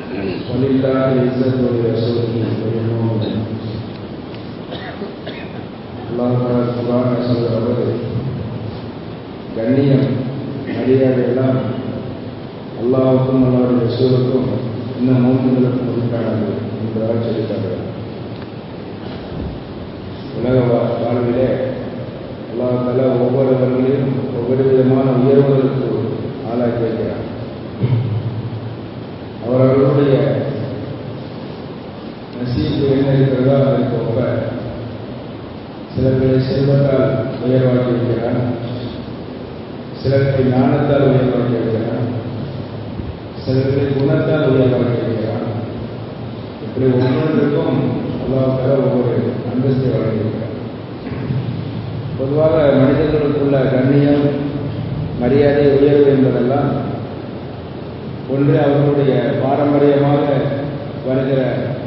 ولله العزة ولرسوله وللمؤمنين அல்லாஹ் குரான சொல்கிறவர் கண்ணியம் மரியாதை எல்லாம் அல்லாவுக்கும் அல்லாவுடைய ரசூலுக்கும் இன்னும் மூன்றுகளுக்கும் உண்டானது என்பதாக சொல்லிட்டார்கள் உலக வாழ்விலே அல்லாஹால ஒவ்வொருவர்களையும் ஒவ்வொரு விதமான உயர்வுகளுக்கு ஆளாக்கி வைக்கிறார் அவரவர்களுடைய நசீப்பு என்ன இருக்கிறதோ அதற்கு ஒப்ப சிலர்களை செல்வத்தால் உயர்வாக்கி வைக்கிறான் சிலர்களை ஞானத்தால் உயர்வாக்கி வைக்கிறான் சிலர்களை குணத்தால் உயர்வாக்கி வைக்கிறான் இப்படி ஒவ்வொன்றுக்கும் அல்லாஹால ஒவ்வொரு அந்தஸ்தை வழங்கியிருக்கிறார் பொதுவாக மனிதர்களுக்குள்ள கண்ணியம் மரியாதை உயர்வு என்பதெல்லாம் ஒன்று அவர்களுடைய பாரம்பரியமாக வருகிற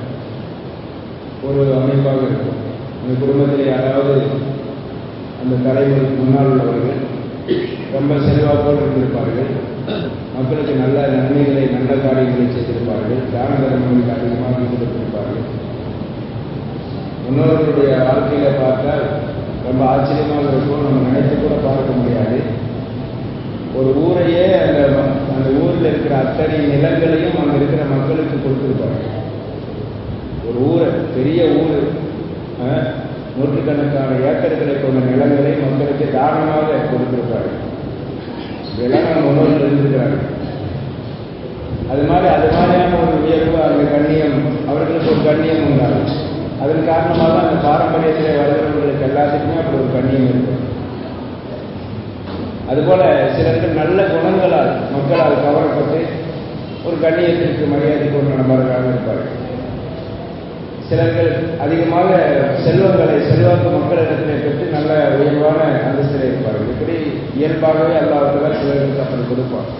ஒரு அமைப்பாக இருக்கும் அந்த குடும்பத்தில் யாராவது அந்த தலைமுறைக்கு முன்னால் உள்ளவர்கள் ரொம்ப செல்வாக்கோடு இருந்திருப்பார்கள் மக்களுக்கு நல்ல நன்மைகளை நல்ல காரியங்களை செய்திருப்பார்கள் தான தர்மங்களுக்கு அதிகமாக ஈடுபட்டிருப்பார்கள் முன்னோர்களுடைய வாழ்க்கையில பார்த்தால் ரொம்ப ஆச்சரியமாக இருக்கும் நம்ம நினைத்து கூட பார்க்க முடியாது ஒரு ஊரையே அந்த அந்த ஊரில் இருக்கிற அத்தனை நிலங்களையும் அங்கே இருக்கிற மக்களுக்கு கொடுத்துருப்பாங்க ஒரு ஊரை பெரிய ஊர் நூற்றுக்கணக்கான ஏக்கர்களை கொண்ட நிலங்களை மக்களுக்கு தானமாக கொடுத்திருப்பாரு இதெல்லாம் நம்ம முன்னோர்கள் இருந்திருக்கிறாங்க அது மாதிரி அது மாதிரியான ஒரு உயர்வு அந்த கண்ணியம் அவர்களுக்கு ஒரு கண்ணியம் உண்டாகும் அதன் காரணமாக அந்த பாரம்பரியத்தில் வருகிறவர்களுக்கு எல்லாத்துக்குமே அப்படி ஒரு கண்ணியம் இருக்கும் அதுபோல சிலருக்கு நல்ல குணங்களால் மக்களால் கவரப்பட்டு ஒரு கண்ணியத்திற்கு மரியாதை கொண்ட நபர்களாக இருப்பார்கள் சிலர்கள் அதிகமாக செல்வங்களை செல்வாக்கு மக்களிடத்தில் பெற்று நல்ல உயர்வான அந்தஸ்தில் இருப்பார்கள் இப்படி இயல்பாகவே அல்லாவத்தில் சிலருக்கு அப்படி கொடுப்பார்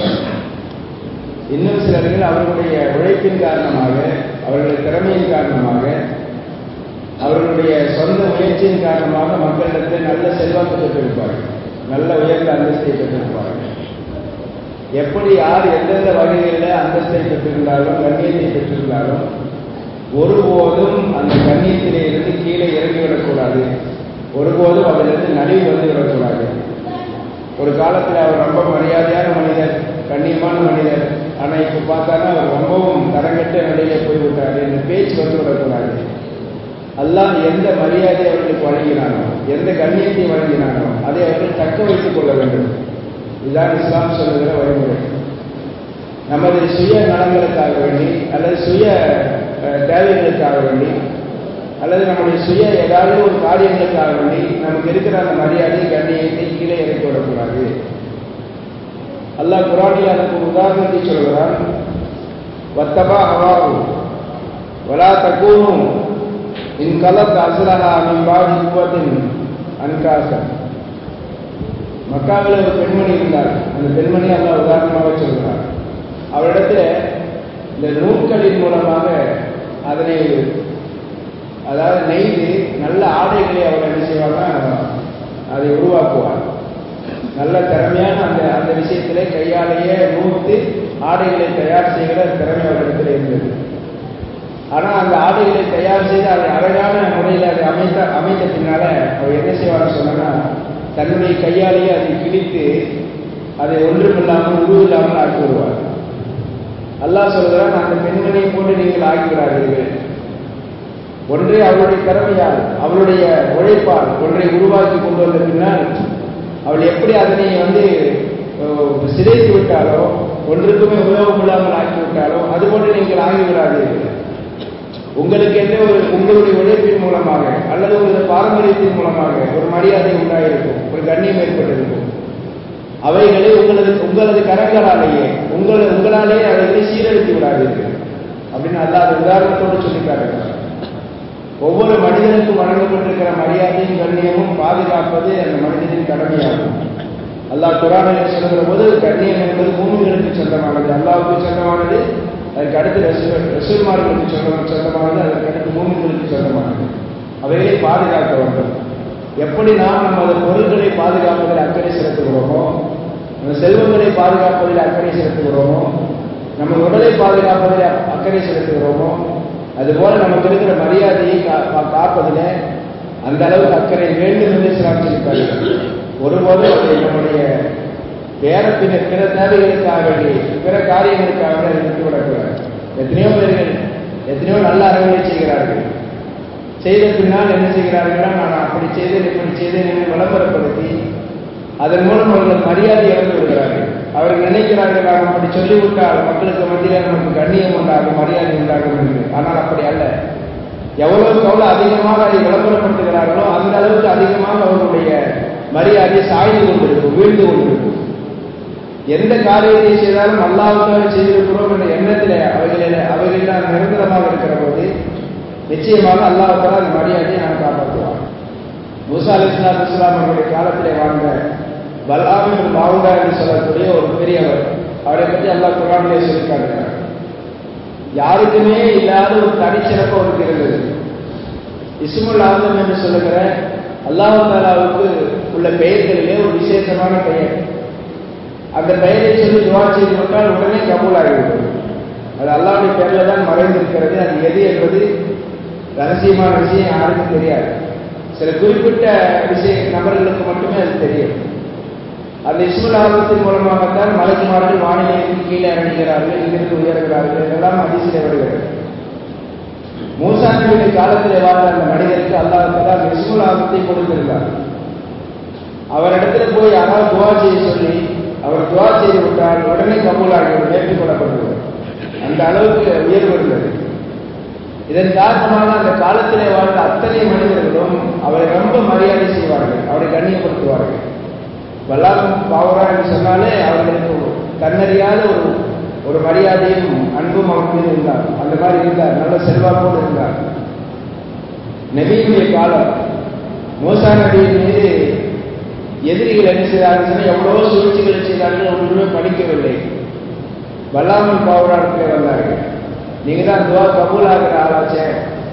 இன்னும் சிலர்கள் அவர்களுடைய உழைப்பின் காரணமாக அவர்களுடைய திறமையின் காரணமாக அவர்களுடைய சொந்த முயற்சியின் காரணமாக மக்களிடத்தில் நல்ல செல்வாக்கு பெற்றிருப்பார்கள் நல்ல உயர்ந்த அந்தஸ்தை பெற்றிருப்பார்கள் எப்படி யார் எந்தெந்த வகைகளில் அந்தஸ்தை பெற்றிருந்தாலும் கண்ணியத்தை பெற்றிருந்தாலும் ஒருபோதும் அந்த கண்ணியத்திலே இருந்து கீழே இறங்கிவிடக்கூடாது ஒருபோதும் அதிலிருந்து நலிவு வந்து விடக்கூடாது ஒரு காலத்தில் அவர் ரொம்ப மரியாதையான மனிதர் கண்ணியமான மனிதர் ஆனால் இப்போ பார்த்தானா அவர் ரொம்பவும் தரங்கட்ட நிலையில போய்விட்டார் என்று பேச்சு வந்து விடக்கூடாது அல்லாஹ் எந்த மரியாதை அவர்களுக்கு வழங்கினானோ எந்த கண்ணியத்தை வழங்கினானோ அதை அவர்கள் தக்க வைத்துக் கொள்ள வேண்டும் இதுதான் இஸ்லாம் சொல்லுகிற வழிமுறை நமது சுய நலன்களுக்காக வேண்டி அல்லது சுய தேவைகளுக்காக வேண்டி அல்லது நம்முடைய சுய ஏதாவது ஒரு காரியங்களுக்காக வேண்டி நமக்கு இருக்கிற அந்த மரியாதை கண்ணியத்தை கீழே இறக்கி விடக்கூடாது அல்லாஹ் குரானில் அதுக்கு ஒரு உதாரணத்தை சொல்கிறான் வத்தபா ஹவாவு வலா தக்கூனும் இன் கலத் அசலஹா மின்பாதி குவத்தின் அன்காசன் மக்காவில் ஒரு பெண்மணி இருந்தார் அந்த பெண்மணி அல்லாஹ் உதாரணமாக சொல்கிறார் அவரிடத்துல இந்த நூல்களின் மூலமாக அதனை அதாவது நெய்து நல்ல ஆடைகளை அவர் என்ன செய்வாங்க அதை உருவாக்குவார் நல்ல திறமையான அந்த அந்த விஷயத்திலே கையாலேயே நூற்று ஆடைகளை தயார் செய்கிற திறமை அவரிடத்தில் இருந்தது ஆனால் அந்த ஆடைகளை தயார் செய்து அதை அழகான முறையில் அதை அமைத்த அமைத்த பின்னால அவர் என்ன செய்வார்னு சொன்னா தன்னுடைய கையாலேயே அதை கிழித்து அதை ஒன்றுமில்லாமல் உருவில்லாமல் ஆக்கி விடுவார் அல்லாஹ் சொல்கிறான் அந்த பெண்மணியை போன்று நீங்கள் ஆகிவிடாதீர்கள் ஒன்றே அவளுடைய திறமையால் அவளுடைய உழைப்பால் ஒன்றை உருவாக்கி கொண்டு வந்த பின்னால் அவள் எப்படி அதனை வந்து சிதைத்து விட்டாலோ ஒன்றுக்குமே உபயோகம் இல்லாமல் ஆக்கி விட்டாலோ அதுபோன்று நீங்கள் ஆகிவிடாதீர்கள் உங்களுக்கு என்ற ஒரு உங்களுடைய உழைப்பின் மூலமாக அல்லது ஒரு பாரம்பரியத்தின் மூலமாக ஒரு மரியாதை உண்டாயிருக்கும் ஒரு கண்ணியம் ஏற்பட்டிருக்கும் அவைகளை உங்களது உங்களது கரங்களாலேயே உங்களது உங்களாலேயே அவைகளை சீரழித்து விடாதீர்கள் அப்படின்னு அல்லாத உதாரணத்தோடு சொல்லி காட்டுகிறார் ஒவ்வொரு மனிதனுக்கும் வழங்கப்பட்டிருக்கிற மரியாதையும் கண்ணியமும் பாதுகாப்பது அந்த மனிதனின் கடமையாகும் அல்லாஹ் குரானில் சொல்லுகிற போது கண்ணியம் என்பது பூமிகளுக்கு சொந்தமானது அல்லாவுக்கு சொந்தமானது அதுக்கு அடுத்து ரசூல் ரசூல்மார்களுக்கு சொந்த சொந்தமானது அதற்கு அடுத்து பூமிகளுக்கு சொந்தமானது அவைகளை பாதுகாக்க வேண்டும் எப்படி நாம் நமது பொருள்களை பாதுகாப்பதில் அக்கறை செலுத்துகிறோமோ அந்த செல்வங்களை பாதுகாப்பதில் அக்கறை செலுத்துகிறோமோ நம்ம உடலை பாதுகாப்பதில் அக்கறை செலுத்துகிறோமோ அதுபோல நமக்கு இருக்கிற மரியாதையை காப்பதில் அந்த அளவுக்கு அக்கறை வேண்டும் என்று இஸ்லாம் சொல்லிப்பார்கள் ஒருபோதும் அதை நம்முடைய வேற பிற பிற தேவைகளுக்காக வேண்டி பிற காரியங்களுக்காக விட்டுவிடக்கூடாது எத்தனையோ பேர்கள் எத்தனையோ நல்ல அறங்களை செய்கிறார்கள் செய்த பின்னால் என்ன செய்கிறார்களா நான் அப்படி செய்தேன் இப்படி செய்தேன் என்று விளம்பரப்படுத்தி அதன் மூலம் அவர்கள் மரியாதை இழந்து விடுகிறார்கள் அவர்கள் நினைக்கிறார்கள் நாம் அப்படி சொல்லிவிட்டால் மக்களுக்கு மத்தியில் நமக்கு கண்ணியம் உண்டாகும் மரியாதை உண்டாகும் என்று ஆனால் அப்படி அல்ல எவ்வளவுக்கு எவ்வளவு அதிகமாக அதை விளம்பரப்படுத்துகிறார்களோ அந்த அளவுக்கு அதிகமாக அவர்களுடைய மரியாதை சாய்ந்து கொண்டிருக்கும் வீழ்ந்து கொண்டிருக்கும் எந்த காரியத்தை செய்தாலும் அல்லாவுக்காக செய்திருக்கிறோம் என்ற எண்ணத்தில் அவைகளில் அவைகளில் நிரந்தரமாக இருக்கிற போது நிச்சயமாக அல்லாவுக்காக அந்த மரியாதையை நாம் காப்பாற்றுவார் மூசா அலி இஸ்லாம் இஸ்லாம் அவருடைய காலத்திலே வாழ்ந்த பலாம் என்று மாவுடா என்று சொல்லக்கூடிய ஒரு பெரியவர் அவரை பற்றி அல்லாஹ் குரானிலே சொல்லிக்காட்டுகிறார் யாருக்குமே இல்லாத ஒரு தனிச்சிறப்பு அவருக்கு இருந்தது இஸ்முல் ஆதம் என்று சொல்லுகிற அல்லாஹு தாலாவுக்கு உள்ள பெயர்களிலே ஒரு விசேஷமான பெயர் அந்த பெயரை சொல்லி துவா செய்து கொண்டால் உடனே கபூல் ஆகிவிடும் அது அல்லாவுடைய பெயர்ல தான் மறைந்திருக்கிறது அது எது என்பது ரகசியமான விஷயம் யாருக்கும் தெரியாது சில குறிப்பிட்ட விஷய நபர்களுக்கு மட்டுமே அது தெரியும் அந்த இஸ்முல் ஆபத்தின் மூலமாகத்தான் மலைக்குமார்கள் வானிலைக்கு கீழே இறங்குகிறார்கள் இங்கிருந்து உயர்கிறார்கள் இதெல்லாம் அதிசய வருகிறது மூசா நபியுடைய காலத்தில் வாழ்ந்த அந்த மனிதருக்கு அல்லாஹ் அந்த இஸ்முல் ஆபத்தை கொடுத்திருந்தார் அவரிடத்துல போய் யாராவது துவா செய்ய சொல்லி அவர் துவா செய்து விட்டால் உடனே கபூலாகிவிடும் ஏற்றுக்கொள்ளப்படுவார் அந்த அளவுக்கு உயர்வு இருந்தது இதன் காரணமாக அந்த காலத்திலே வாழ்ந்த அத்தனை மனிதர்களும் அவரை ரொம்ப மரியாதை செய்வார்கள் அவரை கண்ணியப்படுத்துவார்கள் வல்லாகம் பாவரா என்று சொன்னாலே அவர்களுக்கு கண்ணறியாத ஒரு ஒரு மரியாதையும் அன்பும் அவர் மீது இருந்தார் அந்த மாதிரி இருந்தார் நல்ல செல்வாக்கோடு இருந்தார் நபியுடைய காலம் மூசா நபியின் மீது எதிரிகள் என்ன செய்தார்கள் சொன்னால் எவ்வளவோ சூழ்ச்சிகளை செய்தார்கள் ஒன்றுமே படிக்கவில்லை வல்லாமல் பாவராடத்தில் வந்தார்கள் நீங்க தான் துவா கபூல் ஆகிற ஆளாச்சே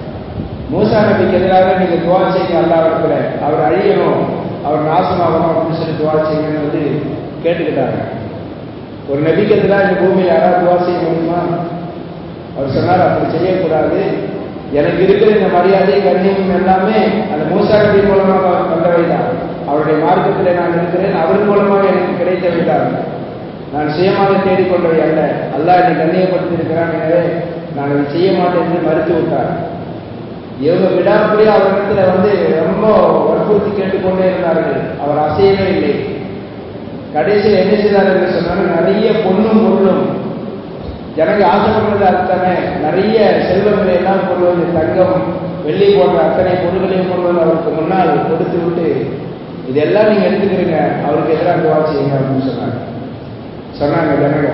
மூசா நபிக்கு எதிராக நீங்க துவா செய்யுங்க அல்லாவிடத்துல அவர் அழியணும் அவர் நாசமாகணும் அப்படின்னு சொல்லி துவா செய்யுங்கன்னு வந்து கேட்டுக்கிட்டாங்க ஒரு நபிக்கு எதிராக இந்த பூமியில் யாராவது துவா செய்ய முடியுமா அவர் சொன்னார் அப்படி செய்யக்கூடாது எனக்கு இருக்கிற இந்த மரியாதை கண்ணியம் எல்லாமே அந்த மூசா நபி மூலமாக அவர் வந்தவை தான் அவருடைய மார்க்கத்தில் நான் இருக்கிறேன் அவர் மூலமாக எனக்கு கிடைத்தவை தான் நான் சுயமாக தேடிக்கொண்டவை அல்ல அல்லாஹ் என்னை கண்ணியப்படுத்தியிருக்கிறான் எனவே நான் அதை செய்ய மாட்டேன் என்று மறுத்து விட்டார் இவங்க விடாப்படியா அவரிடத்துல வந்து ரொம்ப வற்புறுத்தி கேட்டுக்கொண்டே இருந்தார்கள் அவர் அசையவே இல்லை கடைசியில் என்ன செய்தார் என்று சொன்னாலும் நிறைய பொண்ணும் பொருளும் ஜனங்க ஆசைப்படுறது அத்தனை நிறைய செல்வங்களை எல்லாம் கொண்டு வந்து தங்கம் வெள்ளி போன்ற அத்தனை பொருள்களையும் கொண்டு வந்து அவருக்கு முன்னால் கொடுத்து விட்டு இதெல்லாம் நீங்க எடுத்துக்கிறீங்க அவருக்கு எதிராக துவா செய்யுங்க அப்படின்னு சொன்னாங்க சொன்னாங்க ஜனங்க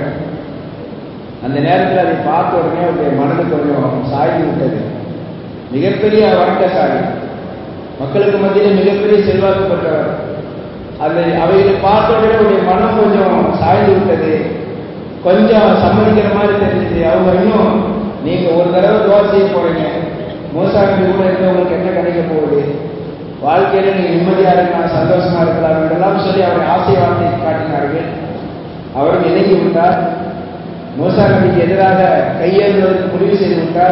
அந்த நேரத்தில் அதை பார்த்த உடனே அவருடைய மனது கொஞ்சம் சாய்ந்து விட்டது மிகப்பெரிய வணக்கசாலி மக்களுக்கு மத்தியில் மிகப்பெரிய செல்வாக்கு பெற்றவர் அந்த அவைகளை பார்த்த உடனே அவருடைய மனம் கொஞ்சம் சாய்ந்து விட்டது கொஞ்சம் சம்மதிக்கிற மாதிரி தெரிஞ்சது அவங்க இன்னும் நீங்க ஒரு தடவை துவா செய்ய போறீங்க மோசாமி கூட இருந்து உங்களுக்கு என்ன கிடைக்க போகுது வாழ்க்கையில நீங்க நிம்மதியா இருக்கலாம் சந்தோஷமா இருக்கலாம் இதெல்லாம் சொல்லி அவரை ஆசை வார்த்தை காட்டினார்கள் அவரும் இணங்கி விட்டார் மூசா நபிக்கு எதிராக கையேறுவதற்கு முடிவு செய்து விட்டார்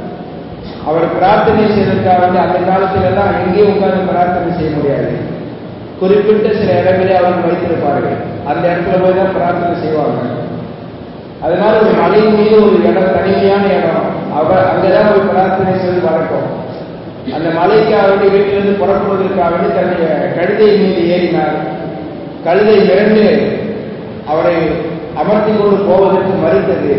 அவர் பிரார்த்தனை செய்வதற்காக வந்து அந்த காலத்துல எல்லாம் எங்கேயும் உட்கார்ந்து பிரார்த்தனை செய்ய முடியாது குறிப்பிட்ட சில இடங்களே அவர்கள் வைத்திருப்பார்கள் அந்த இடத்துல போய் தான் பிரார்த்தனை செய்வாங்க அதனால ஒரு மலையின் மீது ஒரு இடம் தனிமையான இடம் அவர் அங்கதான் போய் பிரார்த்தனை செய்து வழக்கம் அந்த மலைக்காக வேண்டி வீட்டிலிருந்து புறப்படுவதற்காக வேண்டி தன்னுடைய கழுதையின் மீது ஏறினார் கழுதை மிரண்டு அவரை அமர்த்தி கொண்டு போவதற்கு மறுத்தது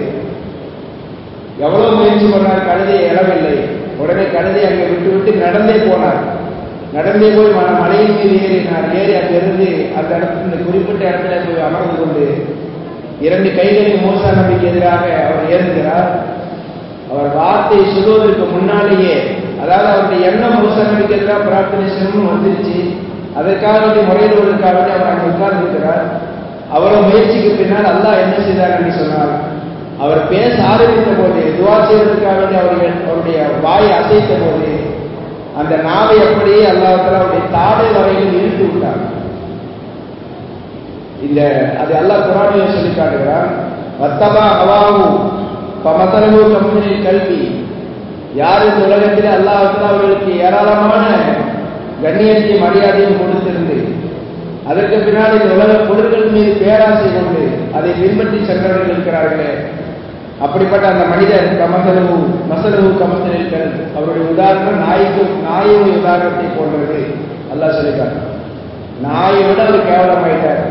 எவ்வளவு முயற்சி பண்ணார் கழுதையை எழவில்லை உடனே கழுதை அங்கே விட்டு விட்டு நடந்தே போனார் நடந்தே போய் ம- மலையின் மீது ஏறினார் ஏறி அங்கிருந்து அந்த இடத்துல இந்த குறிப்பிட்ட இடத்துல போய் அமர்ந்து கொண்டு இரண்டு கைகளில் மூசா நபிக்கு எதிராக அவர் ஏறுகிறார் அவர் வார்த்தை சொல்வதற்கு முன்னாலேயே அதாவது அவருடைய எண்ணம் மூசா நபிக்கு எதிராக பிரார்த்தனை செய்யணும்னு வந்துருச்சு அதற்காக வேண்டி முறையிடுவதற்காக வேண்டி அவர் அங்கே உட்கார்ந்திருக்கிறார் அவரும் முயற்சிக்கு பின்னால் அல்லாஹ் என்ன செய்தார் என்று சொன்னார் அவர் பேச ஆரம்பித்த போது துவா செய்வதற்காக வேண்டி அவர்கள் அவருடைய வாயை அசைத்த போது அந்த நாவை அப்படியே அல்லாஹால அவருடைய தாடை வரையில் இழுத்து விட்டார் இந்த அது அல்லாஹ் குரானில் சொல்லி காட்டுகிறார் வத்தபா ஹவாவு பமதலவு கம்பெனியில் கல்வி யார் இந்த உலகத்தில் அல்லாஹ் அவர்களுக்கு ஏராளமான கண்ணியத்தையும் மரியாதையும் கொடுத்திருந்து அதற்கு பின்னால் இந்த உலக பொருட்கள் மீது பேராசை கொண்டு அதை பின்பற்றி சென்றவர்கள் இருக்கிறார்களே அப்படிப்பட்ட அந்த மனிதர் கமசலவு மசலவு கமசலில் கல் அவருடைய உதாரணம் நாய்க்கு நாயுடைய உதாரணத்தை போன்றது அல்லாஹ் சொல்லிட்டார் நாயை விட அவர் கேவலமாயிட்டார்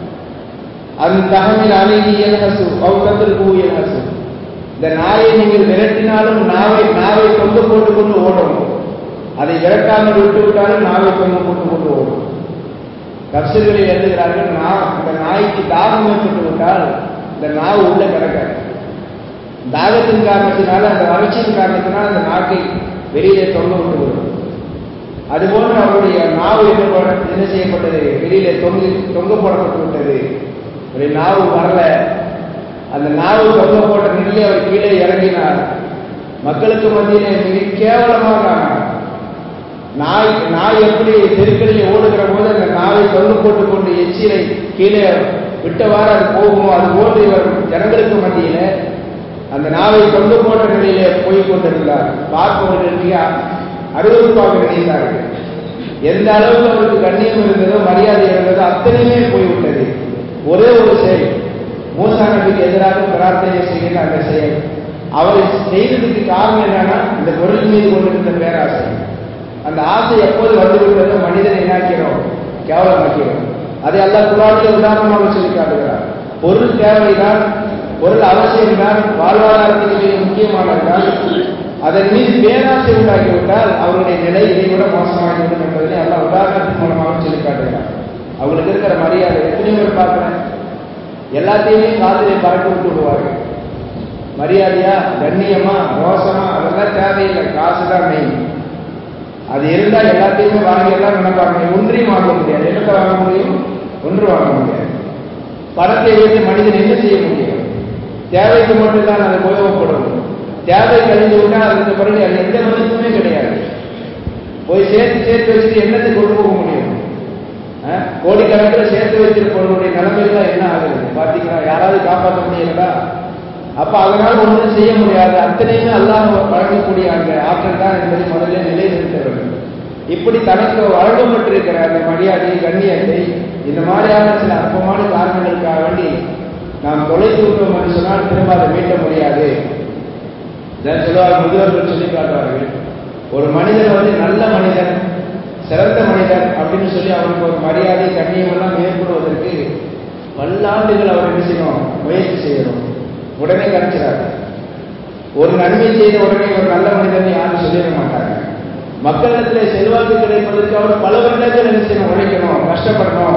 அந்த தகமில் அழகி எல்ஹசு பௌத்தத்தில் பூ எல்ஹசு இந்த நாயை நீங்கள் விரட்டினாலும் நாவை நாவை தொங்க போட்டு கொண்டு ஓடணும் அதை விரட்டாமல் விட்டு விட்டாலும் நாவை தொங்க போட்டு கொண்டு ஓடும் தப்சர்களில் எழுதுகிறார்கள் நான் இந்த நாய்க்கு தாகம் ஏற்பட்டு விட்டால் இந்த நாவு உள்ள கிடக்காது தாகத்தின் காரணத்தினால அந்த வறட்சியின் காரணத்தினால் அந்த நாக்கை வெளியிலே தொங்க விட்டு விடும் அதுபோன்று அவருடைய நாவு என்ன போட- என்ன செய்யப்பட்டது வெளியிலே தொங்கி தொங்க போடப்பட்டு விட்டது ஒரு நாவு வரல அந்த நாவு தொங்க போட்ட நிலையில் அவர் கீழே இறங்கினார் மக்களுக்கு மத்தியிலே மிக கேவலமாக ஆனார் நாய் நாய் எப்படி தெருக்களில் ஓடுகிற போது அந்த நாயை தொங்க போட்டுக் கொண்டு எச்சிலை கீழே விட்டவாறு அது போகுமோ அது போன்று இவர் ஜனங்களுக்கு மத்தியில அந்த நாவை தொங்க போட்ட நிலையிலே போய் கொண்டிருந்தார் பார்ப்பவர்கள் மிக அருவருப்பாக நினைத்தார்கள் எந்த அளவுக்கு அவருக்கு கண்ணியம் இருந்ததோ மரியாதை இருந்ததோ அத்தனையுமே போய்விட்டது ஒரே ஒரு செயல் மூசா நபிக்கு எதிராக பிரார்த்தனை செய்கிற அந்த செயல் அவர் செய்ததுக்கு காரணம் என்னன்னா இந்த பொருள் மீது கொண்டிருந்த பேராசை அந்த ஆசை எப்போது வந்துவிட்டதோ மனிதனை என்னாக்கிறோம் கேவலமாக்கிறோம் அதை எல்லாம் குரானில் உதாரணமாக சொல்லி காட்டுகிறார் பொருள் தேவைதான் பொருள் அவசியம்தான் வாழ்வாதாரத்துக்கு மிக முக்கியமானதுதான் அதன் மீது பேராசை உண்டாக்கிவிட்டால் அவருடைய நிலை இதை விட மோசமாகிவிடும் என்பதனை எல்லாம் உதாரணத்தின் மூலமாக சொல்லி காட்டுகிறார் அவங்களுக்கு இருக்கிற மரியாதை எத்தனை பேர் பார்க்கிறேன் எல்லாத்தையுமே காதலை பறக்க விட்டு விடுவார்கள் மரியாதையா கண்ணியமா ரோசமா அதெல்லாம் தேவையில்லை காசு தான் மெயின் அது இருந்தா எல்லாத்தையுமே வாங்கி எல்லாம் நினைப்பாங்க ஒன்றையும் வாங்க முடியாது என்னத்தை வாங்க முடியும் ஒன்று வாங்க முடியாது பணத்தை வைத்து மனிதன் என்ன செய்ய முடியும் தேவைக்கு மட்டும்தான் அது உபயோகப்படும் தேவை கழிந்து விட்டால் அதுக்கு பிறகு அது எந்த மதிப்புமே கிடையாது போய் சேர்த்து சேர்த்து வச்சுட்டு என்னத்தை கொண்டு போக முடியும் அஹ், கோடிக்கணக்கில் சேர்த்து வச்சிருப்பவர்களுடைய நிலைமைகள் என்ன ஆகுது பாத்தீங்களா யாராவது காப்பாற்ற முடியலடா அப்ப அதனால் ஒன்றும் செய்ய முடியாது அத்தனையுமே அல்லாஹ் வழங்கக்கூடிய அந்த ஆற்றல் தான் என்பதை முதல்ல நிலைநிறுத்த வேண்டும் இப்படி தனக்கு வழங்கப்பட்டிருக்கிற அந்த மரியாதை கண்ணியத்தை இந்த மாதிரியான சில அற்பமான காரணங்களுக்காக வேண்டி நாம் தொலைத்து விட்டோம் என்று சொன்னால் திரும்ப அதை மீட்ட முடியாது இதான் சொல்லுவார் முதியோர்கள் சொல்லி காட்டுவார்கள் ஒரு மனிதன் வந்து நல்ல மனிதன் சிறந்த மனிதன் அப்படின்னு சொல்லி அவருக்கு ஒரு மரியாதை கண்ணியம் எல்லாம் ஏற்படுவதற்கு பல்லாண்டுகள் அவர் என்ன செய்யணும் முயற்சி செய்யணும் உடனே கிடைச்சிடாது ஒரு நன்மை செய்த உடனே ஒரு நல்ல மனிதன் யாரும் சொல்லிட மாட்டாங்க மக்களிடத்தில் செல்வாக்கு கிடைப்பதற்கு அவர் பல வருடங்கள் என்ன செய்யணும் உழைக்கணும் கஷ்டப்படணும்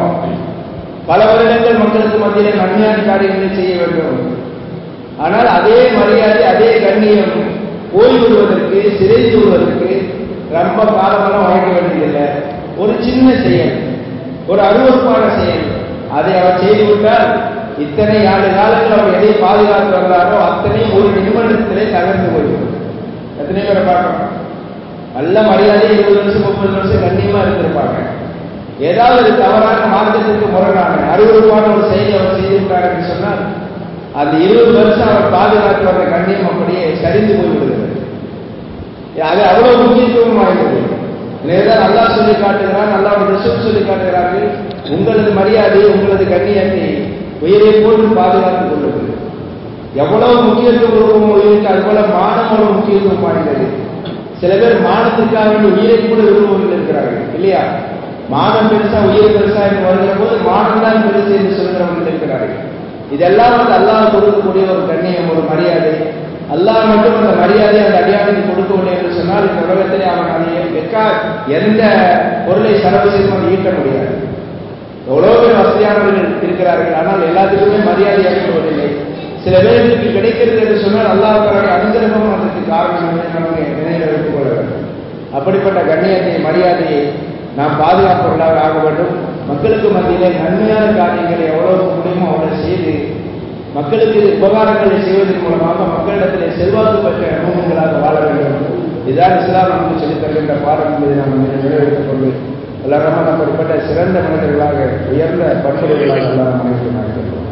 பல வருடங்கள் மக்களுக்கு மத்தியில் நன்மையான காரியங்களை செய்ய வேண்டும் ஆனால் அதே மரியாதை அதே கண்ணியம் போய்விடுவதற்கு சிதைந்து விடுவதற்கு ரொம்ப காலமெல்லாம் உழைக்க வேண்டியதில்லை ஒரு சின்ன செயல் ஒரு அருவறுப்பான செயல் அதை அவர் செய்துவிட்டால் இத்தனை ஆண்டு காலங்கள் அவர் எதை பாதுகாத்து வந்தாரோ அத்தனையும் ஒரு நிமிடத்திலே தகர்ந்து போய்விடும் எத்தனை பேரை பார்க்கணும் நல்ல மரியாதை இருபது வருஷம் முப்பது வருஷம் கண்ணியமா இருந்திருப்பாங்க ஏதாவது ஒரு தவறான மார்க்கத்திற்கு முரணான அருவறுப்பான ஒரு செயலை அவர் செய்து விட்டார் என்று சொன்னால் அந்த இருபது வருஷம் அவர் பாதுகாத்து வந்த கண்ணியம் அப்படியே சரிந்து போய்விடுகிறது அது அவ்வளவு முக்கியத்துவம் வாய்ந்தது எனவேதான் அல்லாஹ் சொல்லி காட்டுகிறார் அல்லாஹ் ரசூல் சொல்லி காட்டுகிறார்கள் உங்களது மரியாதை உங்களது கண்ணியத்தை உயிரை போன்று பாதுகாத்துக் கொள்ளுங்கள் எவ்வளவு முக்கியத்துவம் கொடுக்கும் உயிருக்கு அது போல மானம் அவ்வளவு முக்கியத்துவம் வாய்ந்தது சில பேர் மானத்திற்காக வேண்டி உயிரை கூட விரும்புவர்கள் இருக்கிறார்கள் இல்லையா மானம் பெருசா உயிர் பெருசா என்று வருகிற போது மானம் தான் பெருசு என்று சொல்கிறவர்கள் இருக்கிறார்கள் இதெல்லாம் வந்து அல்லாஹ் கொடுக்கக்கூடிய ஒரு கண்ணியம் ஒரு மரியாதை அல்லாஹ் மட்டும் அந்த மரியாதை அந்த அடியானுக்கு கொடுக்கவில்லை என்று சொன்னால் இந்த உலகத்திலே அவன் அதை எக்கா எந்த பொருளை செலவு செய்தும் அதை ஈட்ட முடியாது எவ்வளவு பேர் வசதியானவர்கள் இருக்கிறார்கள் ஆனால் எல்லாத்துக்குமே மரியாதை ஏற்படுவதில்லை சில பேருக்கு கிடைக்கிறது என்று சொன்னால் அல்லாஹ் அனுகிரகம் அதற்கு காரணம் என்று நமக்கு நினைவில் வைத்துக் கொள்ள வேண்டும் அப்படிப்பட்ட கண்ணியத்தை மரியாதையை நாம் பாதுகாப்பவர்களாக ஆக வேண்டும் மக்களுக்கு மத்தியிலே நன்மையான காரியங்களை எவ்வளவு முடியுமோ அவ்வளவு செய்து மக்களுக்கு உபகாரங்களை செய்வதன் மூலமாக மக்களிடத்திலே செல்வாக்கு பெற்ற அனுபவங்களாக வாழ வேண்டும் இதுதான் இஸ்லாம் நமக்கு சொல்லித் தருகின்ற பாடம் என்பதை நாம் நிறைவேற்றிக் கொண்டு எல்லாரும் அப்படிப்பட்ட சிறந்த மனிதர்களாக உயர்ந்த பண்புகளாக எல்லாம் அமைத்து நாங்கள்